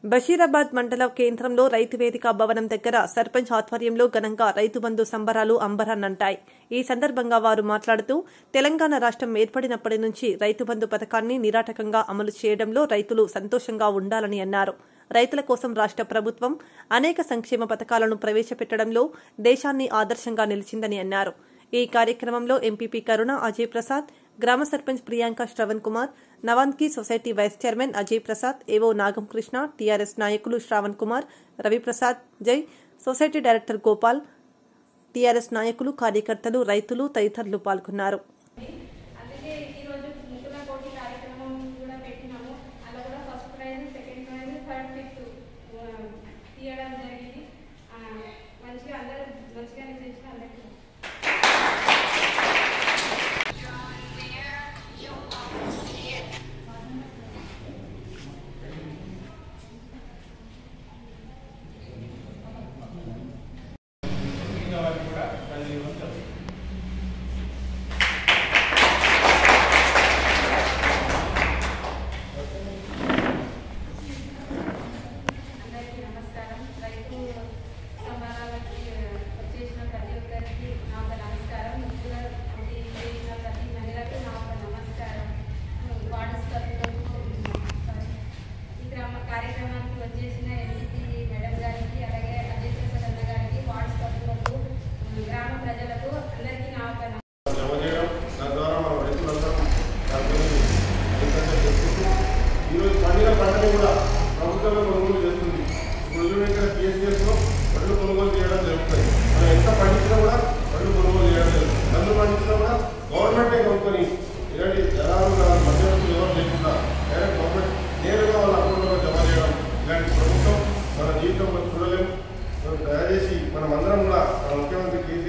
బషీరాబాద్ మండల కేంద్రంలో రైతు వేదిక భవనం దగ్గర సర్పంచ్ ఆధ్వర్యంలో ఘనంగా రైతు బంధు సంబరాలు అంబరాన్నంటాయి ఈ సందర్భంగా వారు మాట్లాడుతూ తెలంగాణ రాష్ట్రం ఏర్పడినప్పటి నుంచి రైతు బంధు పథకాన్ని నిరాటకంగా అమలు చేయడంలో రైతులు సంతోషంగా ఉండాలని అన్నారు రైతుల కోసం రాష్ట్ర ప్రభుత్వం అనేక సంక్షేమ పథకాలను ప్రవేశపెట్టడంలో దేశాన్ని ఆదర్శంగా నిలిచిందని అన్నారు ఈ కార్యక్రమంలో ఎంపీపీ కరుణ అజయ్ ప్రసాద్ గ్రామ సర్పంచ్ ప్రియాంక శ్రవణ్ కుమార్ నవాన్కి society vice chairman Ajay Prasad AO Nagamkrishna TRS నాయకులు శ్రావణ్ కుమార్ రవిప్రసాద్ జై సొసైటీ డైరెక్టర్ గోపాల్ టీఆర్ఎస్ నాయకులు కార్యకర్తలు రైతులు తదితరులు పాల్గొన్నారు అందుకే ఈరోజు ముగ్గుల పోటీ కార్యక్రమం కూడా పెట్టినాము అలా కూడా first prize second prize third fifth తీయడం జరిగింది ఆ, మంచిగా అందరూ మంచిగానే చేసిన అందరికీ అందరికీ నమస్కారం రైతు సంబరాలకి వచ్చేసిన ప్రతి ఒక్కరికి నా ఒక నమస్కారం ముగ్గురు పోటీ చేసిన ప్రతి మహిళకు నా ఒక నమస్కారం వార్డు సభ్యులకు సారీ. ఈ గ్రామ కార్యక్రమానికి వచ్చేసిన ఎంపీ మేడం గారికి అలాగే అజయ్ ప్రసాద్ అన్న గారికి వార్డు సభ్యులకు గ్రామ ప్రజలకు అందరికీ నా ఒక నమస్కారం జమ చేయడం దాని ద్వారా మనం రైతులందరం దాని గురించి ఎందుకంటే చెప్పుకుంటూ ఈరోజు పండిన పంటని కూడా ప్రభుత్వమే కొనుగోలు చేస్తుంది ఇప్పుడు చూడండి పిఎస్ఎస్లో పండ్లు కొనుగోలు చేయడం జరుగుతుంది మనం ఎంత పండించినా కూడా పండ్లు కొనుగోలు చేయడం జరుగుతుంది పండ్లు పండించినా కూడా గవర్నమెంటే కొనుక్కొని ఇలాంటి జనాలు కాదు మధ్యవర్తులు ఎవరు లేకుండా డైరెక్ట్ గవర్నమెంట్ నేరుగా వాళ్ళ అకౌంట్లో జమ చేయడం ఇలాంటి ప్రభుత్వం మన జీవితంలో చూడలేము మనం దయచేసి మనం అందరం కూడా మన ముఖ్యమంత్రి కేసీఆర్